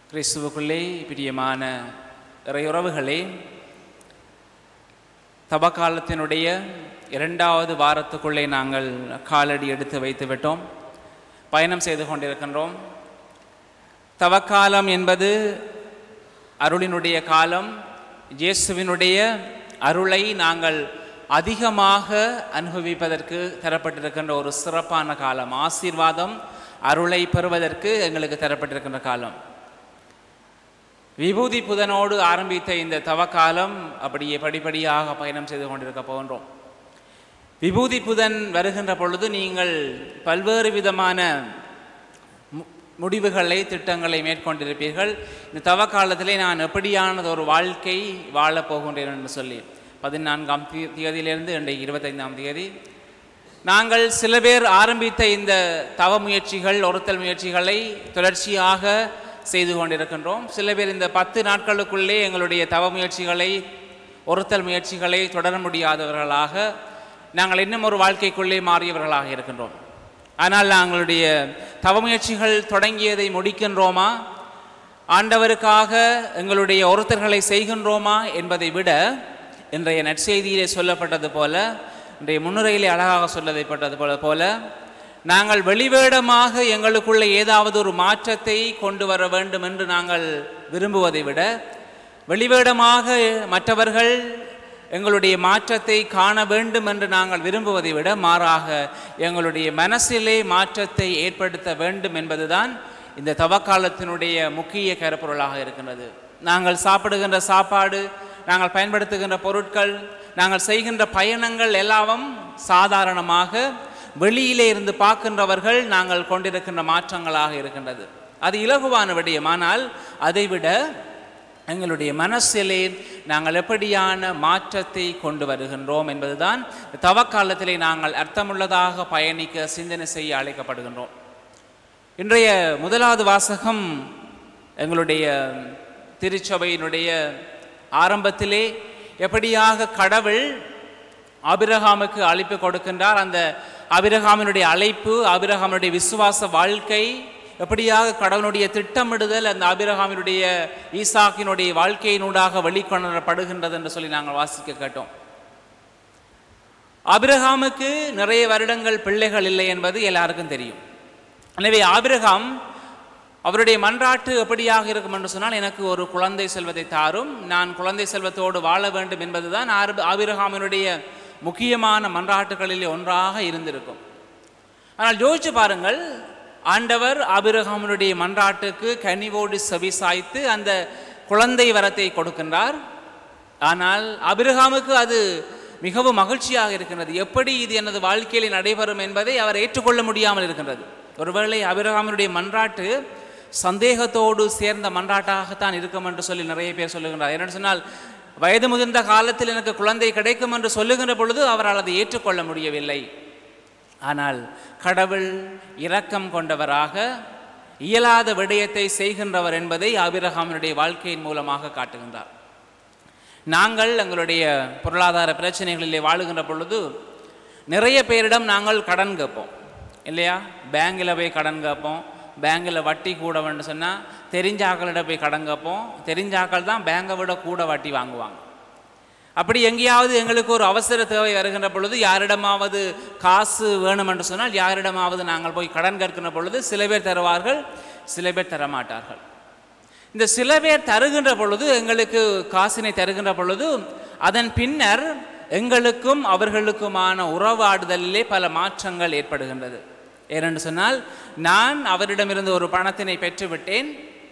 கிறிஸ்துவுக்குள்ளே பிரியமான இறையுறவுகளே தபக்காலத்தினுடைய இரண்டாவது வாரத்துக்குள்ளே நாங்கள் காலடி எடுத்து வைத்து விட்டோம் பயணம் செய்து கொண்டிருக்கின்றோம் தவக்காலம் என்பது அருளினுடைய காலம் இயேசுவினுடைய அருளை நாங்கள் அதிகமாக அனுபவிப்பதற்கு தரப்பட்டிருக்கின்ற ஒரு சிறப்பான காலம் ஆசீர்வாதம் அருளை பெறுவதற்கு எங்களுக்கு தரப்பட்டிருக்கின்ற காலம் விபூதி புதனோடு ஆரம்பித்த இந்த தவக்காலம் அப்படியே படிப்படியாக பயணம் செய்து கொண்டிருக்க போகின்றோம் விபூதி புதன் வருகின்ற பொழுது நீங்கள் பல்வேறு விதமான மு- முடிவுகளை திட்டங்களை மேற்கொண்டிருப்பீர்கள் இந்த தவக்காலத்திலே நான் எப்படியானது ஒரு வாழ்க்கை வாழப் போகின்றேன் என்று சொல்லி பதினான்காம் தீ தேதியிலிருந்து இன்றைக்கு இருபத்தைந்தாம் தேதி நாங்கள் சில பேர் ஆரம்பித்த இந்த தவ முயற்சிகள் ஒருத்தல் முயற்சிகளை தொடர்ச்சியாக செய்து கொண்டிருக்கின்றோம் சில பேர் இந்த பத்து நாட்களுக்குள்ளே எங்களுடைய தவ முயற்சிகளை ஒருத்தல் முயற்சிகளை தொடர முடியாதவர்களாக நாங்கள் இன்னும் ஒரு வாழ்க்கைக்குள்ளே மாறியவர்களாக இருக்கின்றோம் ஆனால் நாங்களுடைய தவ முயற்சிகள் தொடங்கியதை முடிக்கின்றோமா ஆண்டவருக்காக எங்களுடைய ஒருத்தர்களை செய்கின்றோமா என்பதை விட இன்றைய நற்செய்தியிலே சொல்லப்பட்டது போல இன்றைய முன்னுரையிலே அழகாக சொல்லப்பட்டது போல போல நாங்கள் வெளிவேடமாக எங்களுக்குள்ள ஏதாவது ஒரு மாற்றத்தை கொண்டு வர வேண்டும் என்று நாங்கள் விரும்புவதை விட வெளிவேடமாக மற்றவர்கள் எங்களுடைய மாற்றத்தை காண வேண்டும் என்று நாங்கள் விரும்புவதை விட மாறாக எங்களுடைய மனசிலே மாற்றத்தை ஏற்படுத்த வேண்டும் என்பதுதான் இந்த தவக்காலத்தினுடைய முக்கிய கருப்பொருளாக இருக்கின்றது நாங்கள் சாப்பிடுகின்ற சாப்பாடு நாங்கள் பயன்படுத்துகின்ற பொருட்கள் நாங்கள் செய்கின்ற பயணங்கள் எல்லாவும் சாதாரணமாக வெளியிலே இருந்து பார்க்கின்றவர்கள் நாங்கள் கொண்டிருக்கின்ற மாற்றங்களாக இருக்கின்றது அது இலகுவான விடயம் ஆனால் அதைவிட எங்களுடைய மனசிலே நாங்கள் எப்படியான மாற்றத்தை கொண்டு வருகின்றோம் என்பதுதான் தவக்காலத்திலே நாங்கள் அர்த்தமுள்ளதாக பயணிக்க சிந்தனை செய்ய அழைக்கப்படுகின்றோம் இன்றைய முதலாவது வாசகம் எங்களுடைய திருச்சபையினுடைய ஆரம்பத்திலே எப்படியாக கடவுள் ஆபிரகாமுக்கு அழைப்பு கொடுக்கின்றார் அந்த ஆபிரகாமினுடைய அழைப்பு ஆபிரகாமினுடைய விசுவாச வாழ்க்கை எப்படியாக கடவுளுடைய திட்டமிடுதல் அந்த ஆபிரகாமினுடைய ஈசாக்கினுடைய வாழ்க்கையினூடாக வெளிக்கொணரப்படுகின்றது என்று சொல்லி நாங்கள் வாசிக்க கேட்டோம் ஆபிரகாமுக்கு நிறைய வருடங்கள் பிள்ளைகள் இல்லை என்பது எல்லாருக்கும் தெரியும் எனவே ஆபிரகாம் அவருடைய மன்றாட்டு எப்படியாக இருக்கும் என்று சொன்னால் எனக்கு ஒரு குழந்தை செல்வத்தை தாரும் நான் குழந்தை செல்வத்தோடு வாழ வேண்டும் என்பதுதான் ஆர் ஆபிரகாமினுடைய முக்கியமான மன்றாட்டுகளிலே ஒன்றாக இருந்திருக்கும் ஆனால் யோசிச்சு பாருங்கள் ஆண்டவர் ஆபிரகாமினுடைய மன்றாட்டுக்கு கனிவோடு செவி சாய்த்து அந்த குழந்தை வரத்தை கொடுக்கின்றார் ஆனால் ஆபிரகாமுக்கு அது மிகவும் மகிழ்ச்சியாக இருக்கின்றது எப்படி இது எனது வாழ்க்கையில் நடைபெறும் என்பதை அவர் ஏற்றுக்கொள்ள முடியாமல் இருக்கின்றது ஒருவேளை அபிரகாமினுடைய மன்றாட்டு சந்தேகத்தோடு சேர்ந்த மன்றாட்டாகத்தான் இருக்கும் என்று சொல்லி நிறைய பேர் சொல்லுகின்றார் என்னென்னு சொன்னால் வயது முதிர்ந்த காலத்தில் எனக்கு குழந்தை கிடைக்கும் என்று சொல்லுகின்ற பொழுது அவரால் அதை ஏற்றுக்கொள்ள முடியவில்லை ஆனால் கடவுள் இரக்கம் கொண்டவராக இயலாத விடயத்தை செய்கின்றவர் என்பதை ஆபிரகாமினுடைய வாழ்க்கையின் மூலமாக காட்டுகின்றார் நாங்கள் எங்களுடைய பொருளாதார பிரச்சனைகளிலே வாழுகின்ற பொழுது நிறைய பேரிடம் நாங்கள் கடன் கேட்போம் இல்லையா பேங்கில் போய் கடன் கேட்போம் பேங்கில் வட்டி கூடன்னு சொன்னால் தெரிஞ்ச ஆக்களிடம் போய் கடன் கேட்போம் தெரிஞ்ச ஆக்கள் தான் பேங்கை விட கூட வட்டி வாங்குவாங்க அப்படி எங்கேயாவது எங்களுக்கு ஒரு அவசர தேவை வருகின்ற பொழுது யாரிடமாவது காசு வேணும் என்று சொன்னால் யாரிடமாவது நாங்கள் போய் கடன் கேட்கின்ற பொழுது சில பேர் தருவார்கள் சில பேர் தரமாட்டார்கள் இந்த சில பேர் தருகின்ற பொழுது எங்களுக்கு காசினை தருகின்ற பொழுது அதன் பின்னர் எங்களுக்கும் அவர்களுக்குமான உறவாடுதலிலே பல மாற்றங்கள் ஏற்படுகின்றது ஏனென்று சொன்னால் நான் அவரிடமிருந்து ஒரு பணத்தினை பெற்றுவிட்டேன்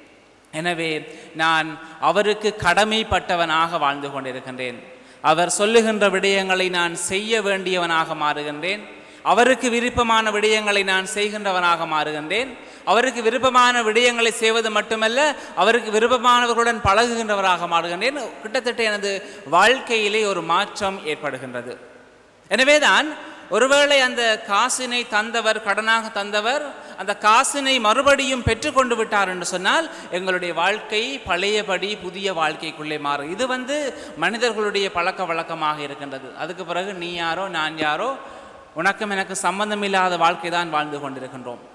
எனவே நான் அவருக்கு கடமைப்பட்டவனாக வாழ்ந்து கொண்டிருக்கின்றேன் அவர் சொல்லுகின்ற விடயங்களை நான் செய்ய வேண்டியவனாக மாறுகின்றேன் அவருக்கு விருப்பமான விடயங்களை நான் செய்கின்றவனாக மாறுகின்றேன் அவருக்கு விருப்பமான விடயங்களை செய்வது மட்டுமல்ல அவருக்கு விருப்பமானவர்களுடன் பழகுகின்றவராக மாறுகின்றேன் கிட்டத்தட்ட எனது வாழ்க்கையிலே ஒரு மாற்றம் ஏற்படுகின்றது எனவேதான் ஒருவேளை அந்த காசினை தந்தவர் கடனாக தந்தவர் அந்த காசினை மறுபடியும் பெற்றுக்கொண்டு விட்டார் என்று சொன்னால் எங்களுடைய வாழ்க்கை பழையபடி புதிய வாழ்க்கைக்குள்ளே மாறும் இது வந்து மனிதர்களுடைய பழக்க வழக்கமாக இருக்கின்றது அதுக்கு பிறகு நீ யாரோ நான் யாரோ உனக்கும் எனக்கு சம்பந்தமில்லாத வாழ்க்கை தான் வாழ்ந்து கொண்டிருக்கின்றோம்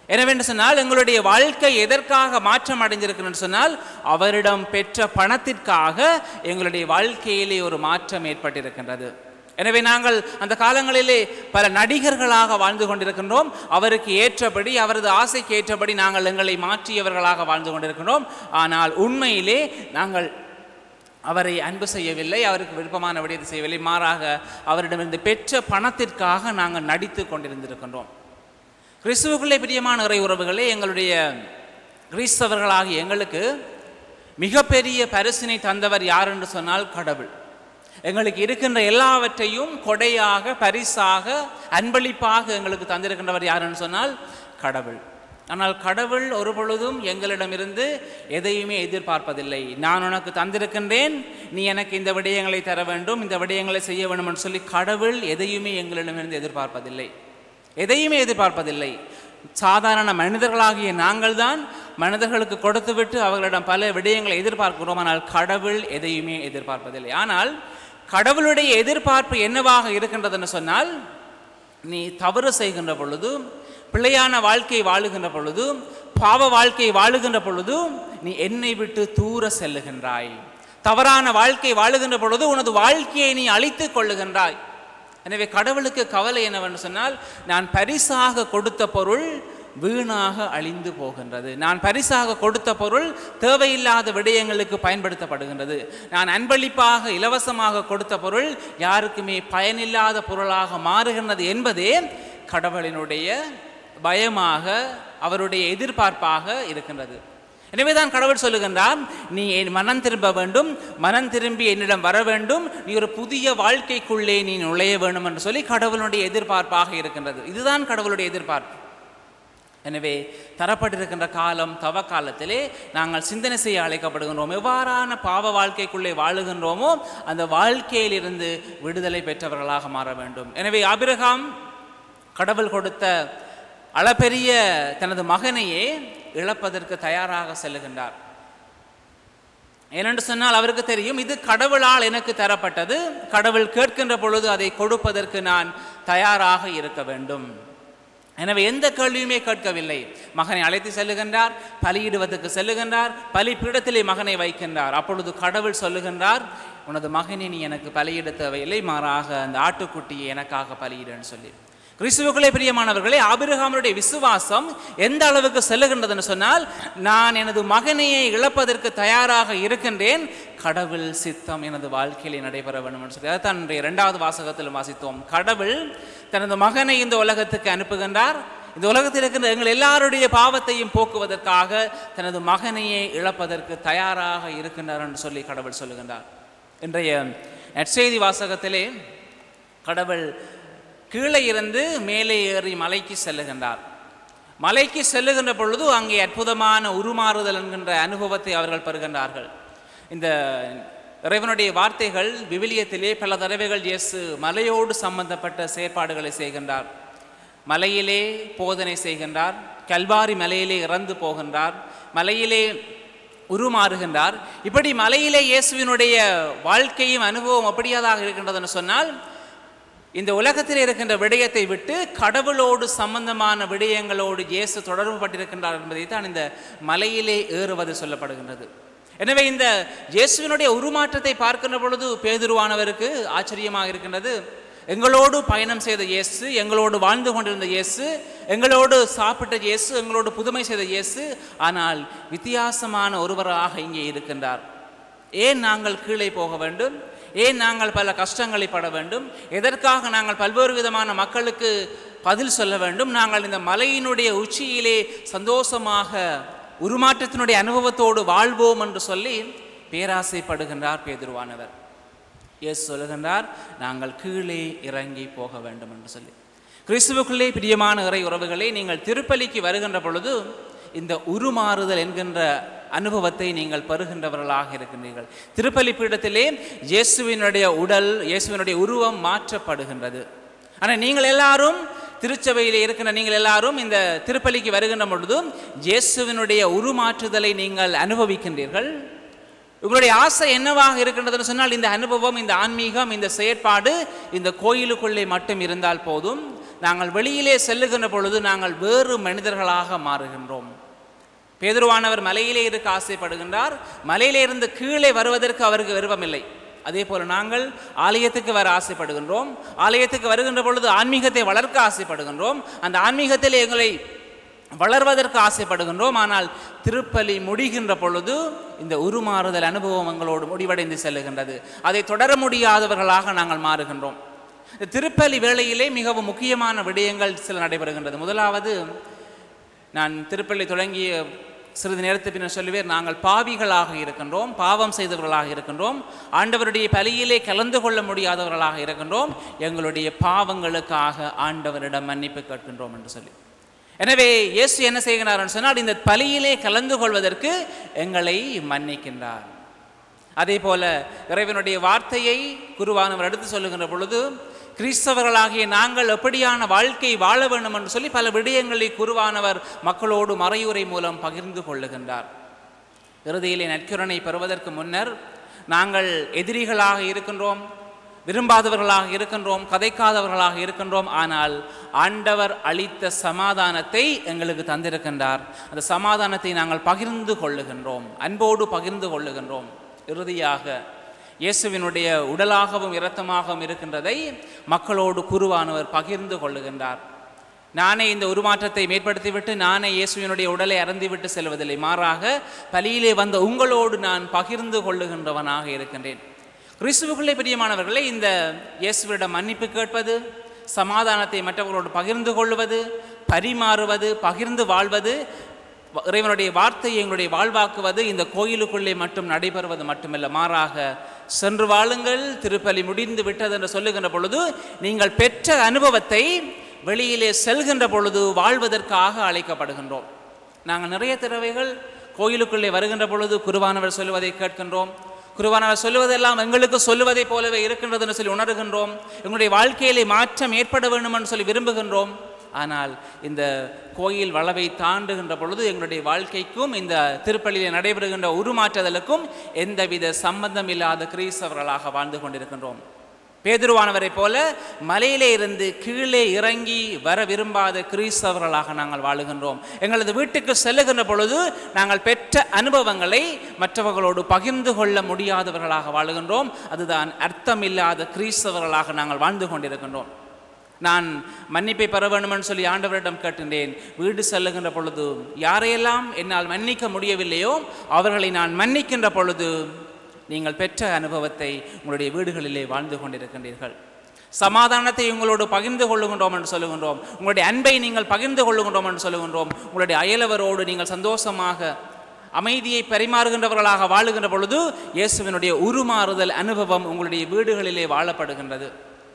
எனவென்று சொன்னால் எங்களுடைய வாழ்க்கை எதற்காக மாற்றம் அடைஞ்சிருக்குன்னு சொன்னால் அவரிடம் பெற்ற பணத்திற்காக எங்களுடைய வாழ்க்கையிலே ஒரு மாற்றம் ஏற்பட்டிருக்கின்றது எனவே நாங்கள் அந்த காலங்களிலே பல நடிகர்களாக வாழ்ந்து கொண்டிருக்கின்றோம் அவருக்கு ஏற்றபடி அவரது ஆசைக்கு ஏற்றபடி நாங்கள் எங்களை மாற்றியவர்களாக வாழ்ந்து கொண்டிருக்கின்றோம் ஆனால் உண்மையிலே நாங்கள் அவரை அன்பு செய்யவில்லை அவருக்கு விருப்பமான விடயத்தை செய்யவில்லை மாறாக அவரிடமிருந்து பெற்ற பணத்திற்காக நாங்கள் நடித்து கொண்டிருந்திருக்கின்றோம் கிறிஸ்துவுக்குள்ளே பிரியமான இறை உறவுகளே எங்களுடைய கிறிஸ்தவர்களாகிய எங்களுக்கு மிகப்பெரிய பரிசினை தந்தவர் யார் என்று சொன்னால் கடவுள் எங்களுக்கு இருக்கின்ற எல்லாவற்றையும் கொடையாக பரிசாக அன்பளிப்பாக எங்களுக்கு தந்திருக்கின்றவர் யார் என்று சொன்னால் கடவுள் ஆனால் கடவுள் ஒரு பொழுதும் எங்களிடமிருந்து எதையுமே எதிர்பார்ப்பதில்லை நான் உனக்கு தந்திருக்கின்றேன் நீ எனக்கு இந்த விடயங்களை தர வேண்டும் இந்த விடயங்களை செய்ய வேண்டும் என்று சொல்லி கடவுள் எதையுமே எங்களிடமிருந்து எதிர்பார்ப்பதில்லை எதையுமே எதிர்பார்ப்பதில்லை சாதாரண மனிதர்களாகிய நாங்கள் தான் மனிதர்களுக்கு கொடுத்துவிட்டு அவர்களிடம் பல விடயங்களை எதிர்பார்க்கிறோம் ஆனால் கடவுள் எதையுமே எதிர்பார்ப்பதில்லை ஆனால் கடவுளுடைய எதிர்பார்ப்பு என்னவாக இருக்கின்றதுன்னு சொன்னால் நீ தவறு செய்கின்ற பொழுது பிள்ளையான வாழ்க்கை வாழுகின்ற பொழுது பாவ வாழ்க்கை வாழுகின்ற பொழுது நீ என்னை விட்டு தூர செல்லுகின்றாய் தவறான வாழ்க்கை வாழுகின்ற பொழுது உனது வாழ்க்கையை நீ அழித்துக் கொள்ளுகின்றாய் எனவே கடவுளுக்கு கவலை என்னவென்று சொன்னால் நான் பரிசாக கொடுத்த பொருள் வீணாக அழிந்து போகின்றது நான் பரிசாக கொடுத்த பொருள் தேவையில்லாத விடயங்களுக்கு பயன்படுத்தப்படுகின்றது நான் அன்பளிப்பாக இலவசமாக கொடுத்த பொருள் யாருக்குமே பயனில்லாத பொருளாக மாறுகின்றது என்பதே கடவுளினுடைய பயமாக அவருடைய எதிர்பார்ப்பாக இருக்கின்றது எனவே தான் கடவுள் சொல்லுகின்றார் நீ என் மனம் திரும்ப வேண்டும் மனம் திரும்பி என்னிடம் வர வேண்டும் நீ ஒரு புதிய வாழ்க்கைக்குள்ளே நீ நுழைய வேண்டும் என்று சொல்லி கடவுளுடைய எதிர்பார்ப்பாக இருக்கின்றது இதுதான் கடவுளுடைய எதிர்பார்ப்பு எனவே தரப்பட்டிருக்கின்ற காலம் தவ காலத்திலே நாங்கள் சிந்தனை செய்ய அழைக்கப்படுகின்றோம் எவ்வாறான பாவ வாழ்க்கைக்குள்ளே வாழுகின்றோமோ அந்த வாழ்க்கையிலிருந்து விடுதலை பெற்றவர்களாக மாற வேண்டும் எனவே ஆபிரகாம் கடவுள் கொடுத்த அளப்பெரிய தனது மகனையே இழப்பதற்கு தயாராக செல்லுகின்றார் ஏனென்று சொன்னால் அவருக்கு தெரியும் இது கடவுளால் எனக்கு தரப்பட்டது கடவுள் கேட்கின்ற பொழுது அதை கொடுப்பதற்கு நான் தயாராக இருக்க வேண்டும் எனவே எந்த கேள்வியுமே கேட்கவில்லை மகனை அழைத்து செல்லுகின்றார் பலியிடுவதற்கு செல்லுகின்றார் பலி பீடத்திலே மகனை வைக்கின்றார் அப்பொழுது கடவுள் சொல்லுகின்றார் உனது மகனை நீ எனக்கு பலியிட தேவையில்லை மாறாக அந்த ஆட்டுக்குட்டியை எனக்காக பலியிடுன்னு சொல்லி கிறிஸ்துவுக்களே பிரியமானவர்களே ஆபிரகாமருடைய விசுவாசம் எந்த அளவுக்கு செல்லுகின்றதுன்னு சொன்னால் நான் எனது மகனையை இழப்பதற்கு தயாராக இருக்கின்றேன் கடவுள் சித்தம் எனது வாழ்க்கையிலே நடைபெற வேண்டும் என்று சொல்லி அதைத்தான் இன்றைய இரண்டாவது வாசகத்தில் வாசித்தோம் கடவுள் தனது மகனை இந்த உலகத்துக்கு அனுப்புகின்றார் இந்த உலகத்தில் இருக்கின்ற எங்கள் எல்லாருடைய பாவத்தையும் போக்குவதற்காக தனது மகனையே இழப்பதற்கு தயாராக இருக்கின்றார் என்று சொல்லி கடவுள் சொல்லுகின்றார் இன்றைய நற்செய்தி வாசகத்திலே கடவுள் கீழே இருந்து மேலே ஏறி மலைக்கு செல்லுகின்றார் மலைக்கு செல்லுகின்ற பொழுது அங்கே அற்புதமான உருமாறுதல் என்கின்ற அனுபவத்தை அவர்கள் பெறுகின்றார்கள் இந்த இறைவனுடைய வார்த்தைகள் விவிலியத்திலே பல தடவைகள் இயேசு மலையோடு சம்பந்தப்பட்ட செயற்பாடுகளை செய்கின்றார் மலையிலே போதனை செய்கின்றார் கல்வாரி மலையிலே இறந்து போகின்றார் மலையிலே உருமாறுகின்றார் இப்படி மலையிலே இயேசுவினுடைய வாழ்க்கையும் அனுபவம் அப்படியாதாக இருக்கின்றதுன்னு சொன்னால் இந்த உலகத்தில் இருக்கின்ற விடயத்தை விட்டு கடவுளோடு சம்பந்தமான விடயங்களோடு இயேசு தொடர்பு பட்டிருக்கின்றார் என்பதை தான் இந்த மலையிலே ஏறுவது சொல்லப்படுகின்றது எனவே இந்த இயேசுவினுடைய உருமாற்றத்தை பார்க்கின்ற பொழுது பேதுருவானவருக்கு ஆச்சரியமாக இருக்கின்றது எங்களோடு பயணம் செய்த இயேசு எங்களோடு வாழ்ந்து கொண்டிருந்த இயேசு எங்களோடு சாப்பிட்ட இயேசு எங்களோடு புதுமை செய்த இயேசு ஆனால் வித்தியாசமான ஒருவராக இங்கே இருக்கின்றார் ஏன் நாங்கள் கீழே போக வேண்டும் ஏன் நாங்கள் பல கஷ்டங்களை பட வேண்டும் எதற்காக நாங்கள் பல்வேறு விதமான மக்களுக்கு பதில் சொல்ல வேண்டும் நாங்கள் இந்த மலையினுடைய உச்சியிலே சந்தோஷமாக உருமாற்றத்தினுடைய அனுபவத்தோடு வாழ்வோம் என்று சொல்லி பேராசைப்படுகின்றார் பேதுருவானவர் இயேசு சொல்லுகின்றார் நாங்கள் கீழே இறங்கி போக வேண்டும் என்று சொல்லி கிறிஸ்துவுக்குள்ளே பிரியமான இறை உறவுகளை நீங்கள் திருப்பலிக்கு வருகின்ற பொழுது இந்த உருமாறுதல் என்கின்ற அனுபவத்தை நீங்கள் பெறுகின்றவர்களாக இருக்கின்றீர்கள் திருப்பலி பீடத்திலே இயேசுவினுடைய உடல் இயேசுவினுடைய உருவம் மாற்றப்படுகின்றது ஆனால் நீங்கள் எல்லாரும் திருச்சபையில் இருக்கின்ற நீங்கள் எல்லாரும் இந்த திருப்பலிக்கு வருகின்ற பொழுதும் இயேசுவினுடைய உருமாற்றுதலை நீங்கள் அனுபவிக்கின்றீர்கள் உங்களுடைய ஆசை என்னவாக இருக்கின்றதுன்னு சொன்னால் இந்த அனுபவம் இந்த ஆன்மீகம் இந்த செயற்பாடு இந்த கோயிலுக்குள்ளே மட்டும் இருந்தால் போதும் நாங்கள் வெளியிலே செல்லுகின்ற பொழுது நாங்கள் வேறு மனிதர்களாக மாறுகின்றோம் பேதுருவானவர் மலையிலே இருக்க ஆசைப்படுகின்றார் மலையிலே இருந்து கீழே வருவதற்கு அவருக்கு விருப்பமில்லை அதே போல நாங்கள் ஆலயத்துக்கு வர ஆசைப்படுகின்றோம் ஆலயத்துக்கு வருகின்ற பொழுது ஆன்மீகத்தை வளர்க்க ஆசைப்படுகின்றோம் அந்த ஆன்மீகத்தில் எங்களை வளர்வதற்கு ஆசைப்படுகின்றோம் ஆனால் திருப்பலி முடிகின்ற பொழுது இந்த உருமாறுதல் அனுபவம் எங்களோடு முடிவடைந்து செல்லுகின்றது அதை தொடர முடியாதவர்களாக நாங்கள் மாறுகின்றோம் இந்த திருப்பலி வேளையிலே மிகவும் முக்கியமான விடயங்கள் சில நடைபெறுகின்றது முதலாவது நான் திருப்பள்ளி தொடங்கிய சிறிது நேரத்துக்கு பின்னர் சொல்லுவேன் நாங்கள் பாவிகளாக இருக்கின்றோம் பாவம் செய்தவர்களாக இருக்கின்றோம் ஆண்டவருடைய பலியிலே கலந்து கொள்ள முடியாதவர்களாக இருக்கின்றோம் எங்களுடைய பாவங்களுக்காக ஆண்டவரிடம் மன்னிப்பு கேட்கின்றோம் என்று சொல்லி எனவே இயேசு என்ன செய்கிறார் சொன்னால் இந்த பலியிலே கலந்து கொள்வதற்கு எங்களை மன்னிக்கின்றார் அதே போல இறைவனுடைய வார்த்தையை குருவானவர் எடுத்து சொல்லுகின்ற பொழுது கிறிஸ்தவர்களாகிய நாங்கள் எப்படியான வாழ்க்கை வாழ வேண்டும் என்று சொல்லி பல விடயங்களை குருவானவர் மக்களோடு மறையுரை மூலம் பகிர்ந்து கொள்ளுகின்றார் இறுதியிலே நற்குரனை பெறுவதற்கு முன்னர் நாங்கள் எதிரிகளாக இருக்கின்றோம் விரும்பாதவர்களாக இருக்கின்றோம் கதைக்காதவர்களாக இருக்கின்றோம் ஆனால் ஆண்டவர் அளித்த சமாதானத்தை எங்களுக்கு தந்திருக்கின்றார் அந்த சமாதானத்தை நாங்கள் பகிர்ந்து கொள்ளுகின்றோம் அன்போடு பகிர்ந்து கொள்ளுகின்றோம் இறுதியாக இயேசுவினுடைய உடலாகவும் இரத்தமாகவும் இருக்கின்றதை மக்களோடு குருவானவர் பகிர்ந்து கொள்ளுகின்றார் நானே இந்த உருமாற்றத்தை மேற்படுத்திவிட்டு நானே இயேசுவினுடைய உடலை அறந்திவிட்டு செல்வதில்லை மாறாக பலியிலே வந்த உங்களோடு நான் பகிர்ந்து கொள்ளுகின்றவனாக இருக்கின்றேன் கிறிஸ்துவுக்குள்ளே பிரியமானவர்களே இந்த இயேசுவிடம் மன்னிப்பு கேட்பது சமாதானத்தை மற்றவர்களோடு பகிர்ந்து கொள்வது பரிமாறுவது பகிர்ந்து வாழ்வது வ- இறைவனுடைய வார்த்தையை எங்களுடைய வாழ்வாக்குவது இந்த கோயிலுக்குள்ளே மட்டும் நடைபெறுவது மட்டுமல்ல மாறாக சென்று வாழுங்கள் திருப்பலி முடிந்து விட்டது என்று சொல்லுகின்ற பொழுது நீங்கள் பெற்ற அனுபவத்தை வெளியிலே செல்கின்ற பொழுது வாழ்வதற்காக அழைக்கப்படுகின்றோம் நாங்கள் நிறைய தடவைகள் கோயிலுக்குள்ளே வருகின்ற பொழுது குருவானவர் சொல்லுவதை கேட்கின்றோம் குருவானவர் சொல்லுவதெல்லாம் எங்களுக்கு சொல்லுவதைப் போலவே இருக்கின்றது என்று சொல்லி உணர்கின்றோம் எங்களுடைய வாழ்க்கையிலே மாற்றம் ஏற்பட வேண்டும் என்று சொல்லி விரும்புகின்றோம் ஆனால் இந்த கோயில் வளவை தாண்டுகின்ற பொழுது எங்களுடைய வாழ்க்கைக்கும் இந்த திருப்பள்ளியில் நடைபெறுகின்ற உருமாற்றுதலுக்கும் எந்தவித சம்பந்தம் இல்லாத கிறிஸ்தவர்களாக வாழ்ந்து கொண்டிருக்கின்றோம் பேதுருவானவரைப் போல மலையிலே இருந்து கீழே இறங்கி வர விரும்பாத கிறிஸ்தவர்களாக நாங்கள் வாழுகின்றோம் எங்களது வீட்டுக்கு செல்லுகின்ற பொழுது நாங்கள் பெற்ற அனுபவங்களை மற்றவர்களோடு பகிர்ந்து கொள்ள முடியாதவர்களாக வாழுகின்றோம் அதுதான் அர்த்தமில்லாத கிறிஸ்தவர்களாக நாங்கள் வாழ்ந்து கொண்டிருக்கின்றோம் நான் மன்னிப்பை பெற வேண்டுமென்று சொல்லி ஆண்டவரிடம் கேட்டிருந்தேன் வீடு செல்லுகின்ற பொழுது யாரையெல்லாம் என்னால் மன்னிக்க முடியவில்லையோ அவர்களை நான் மன்னிக்கின்ற பொழுது நீங்கள் பெற்ற அனுபவத்தை உங்களுடைய வீடுகளிலே வாழ்ந்து கொண்டிருக்கின்றீர்கள் சமாதானத்தை உங்களோடு பகிர்ந்து கொள்ளுகின்றோம் என்று சொல்லுகின்றோம் உங்களுடைய அன்பை நீங்கள் பகிர்ந்து கொள்ளுகின்றோம் என்று சொல்லுகின்றோம் உங்களுடைய அயலவரோடு நீங்கள் சந்தோஷமாக அமைதியை பரிமாறுகின்றவர்களாக வாழுகின்ற பொழுது இயேசுவினுடைய உருமாறுதல் அனுபவம் உங்களுடைய வீடுகளிலே வாழப்படுகின்றது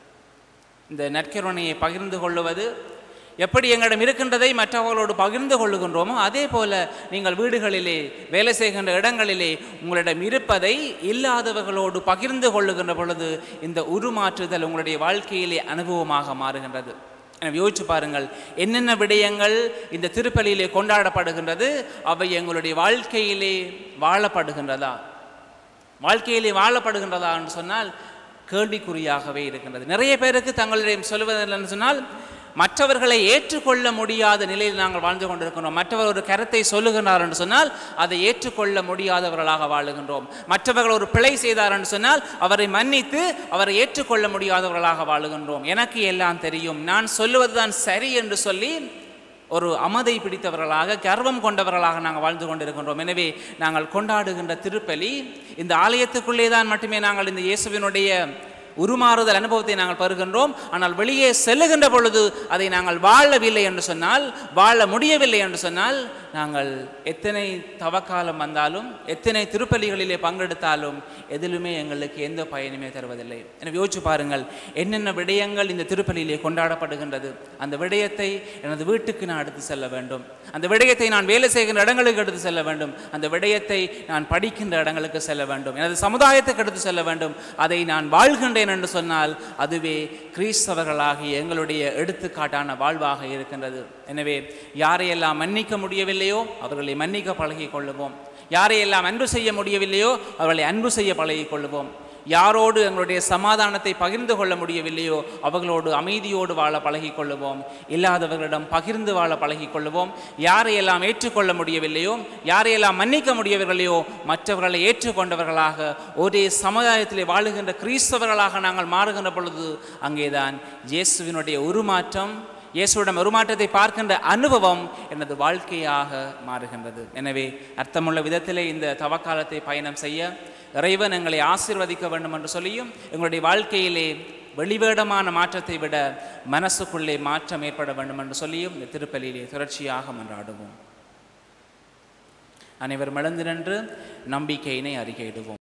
இந்த நற்கருணையை பகிர்ந்து கொள்ளுவது எப்படி எங்களிடம் இருக்கின்றதை மற்றவர்களோடு பகிர்ந்து கொள்ளுகின்றோமோ அதே போல நீங்கள் வீடுகளிலே வேலை செய்கின்ற இடங்களிலே உங்களிடம் இருப்பதை இல்லாதவர்களோடு பகிர்ந்து கொள்ளுகின்ற பொழுது இந்த உருமாற்றுதல் உங்களுடைய வாழ்க்கையிலே அனுபவமாக மாறுகின்றது எனவே யோசிச்சு பாருங்கள் என்னென்ன விடயங்கள் இந்த திருப்பலியிலே கொண்டாடப்படுகின்றது அவை எங்களுடைய வாழ்க்கையிலே வாழப்படுகின்றதா வாழ்க்கையிலே வாழப்படுகின்றதா என்று சொன்னால் கேள்விக்குறியாகவே இருக்கின்றது நிறைய பேருக்கு தங்களிடம் சொல்லுவது என்னன்னு சொன்னால் மற்றவர்களை ஏற்றுக்கொள்ள முடியாத நிலையில் நாங்கள் வாழ்ந்து கொண்டிருக்கிறோம் மற்றவர் ஒரு கருத்தை சொல்லுகிறார் என்று சொன்னால் அதை ஏற்றுக்கொள்ள முடியாதவர்களாக வாழுகின்றோம் மற்றவர்கள் ஒரு பிழை செய்தார் என்று சொன்னால் அவரை மன்னித்து அவரை ஏற்றுக்கொள்ள முடியாதவர்களாக வாழுகின்றோம் எனக்கு எல்லாம் தெரியும் நான் சொல்லுவதுதான் சரி என்று சொல்லி ஒரு அமதை பிடித்தவர்களாக கர்வம் கொண்டவர்களாக நாங்கள் வாழ்ந்து கொண்டிருக்கின்றோம் எனவே நாங்கள் கொண்டாடுகின்ற திருப்பலி இந்த ஆலயத்துக்குள்ளே தான் மட்டுமே நாங்கள் இந்த இயேசுவினுடைய உருமாறுதல் அனுபவத்தை நாங்கள் பெறுகின்றோம் ஆனால் வெளியே செல்லுகின்ற பொழுது அதை நாங்கள் வாழவில்லை என்று சொன்னால் வாழ முடியவில்லை என்று சொன்னால் நாங்கள் எத்தனை தவக்காலம் வந்தாலும் எத்தனை திருப்பலிகளிலே பங்கெடுத்தாலும் எதிலுமே எங்களுக்கு எந்த பயனுமே தருவதில்லை எனவே யோசிச்சு பாருங்கள் என்னென்ன விடயங்கள் இந்த திருப்பலியிலே கொண்டாடப்படுகின்றது அந்த விடயத்தை எனது வீட்டுக்கு நான் எடுத்து செல்ல வேண்டும் அந்த விடயத்தை நான் வேலை செய்கின்ற இடங்களுக்கு எடுத்து செல்ல வேண்டும் அந்த விடயத்தை நான் படிக்கின்ற இடங்களுக்கு செல்ல வேண்டும் எனது சமுதாயத்துக்கு எடுத்து செல்ல வேண்டும் அதை நான் வாழ்கின்றேன் என்று சொன்னால் அதுவே கிறிஸ்தவர்களாகிய எங்களுடைய எடுத்துக்காட்டான வாழ்வாக இருக்கின்றது எனவே யாரையெல்லாம் மன்னிக்க முடியவில்லையோ அவர்களை மன்னிக்க பழகிக் கொள்ளுவோம் யாரையெல்லாம் அன்பு செய்ய முடியவில்லையோ அவர்களை அன்பு செய்ய பழகிக் கொள்ளுவோம் யாரோடு எங்களுடைய சமாதானத்தை பகிர்ந்து கொள்ள முடியவில்லையோ அவர்களோடு அமைதியோடு வாழ பழகிக் கொள்ளுவோம் இல்லாதவர்களிடம் பகிர்ந்து வாழ பழகிக் கொள்ளுவோம் யாரையெல்லாம் ஏற்றுக்கொள்ள முடியவில்லையோ யாரையெல்லாம் மன்னிக்க முடியவில்லையோ மற்றவர்களை ஏற்றுக்கொண்டவர்களாக ஒரே சமுதாயத்திலே வாழுகின்ற கிறிஸ்தவர்களாக நாங்கள் மாறுகின்ற பொழுது அங்கேதான் இயேசுவினுடைய உருமாற்றம் இயேசுவிடம் உருமாற்றத்தை பார்க்கின்ற அனுபவம் எனது வாழ்க்கையாக மாறுகின்றது எனவே அர்த்தமுள்ள விதத்திலே இந்த தவக்காலத்தை பயணம் செய்ய இறைவன் எங்களை ஆசீர்வதிக்க வேண்டும் என்று சொல்லியும் எங்களுடைய வாழ்க்கையிலே வெளிவேடமான மாற்றத்தை விட மனசுக்குள்ளே மாற்றம் ஏற்பட வேண்டும் என்று சொல்லியும் இந்த திருப்பலியிலே தொடர்ச்சியாக மன்றாடுவோம் அனைவரும் எழுந்து நின்று நம்பிக்கையினை அறிக்கையிடுவோம்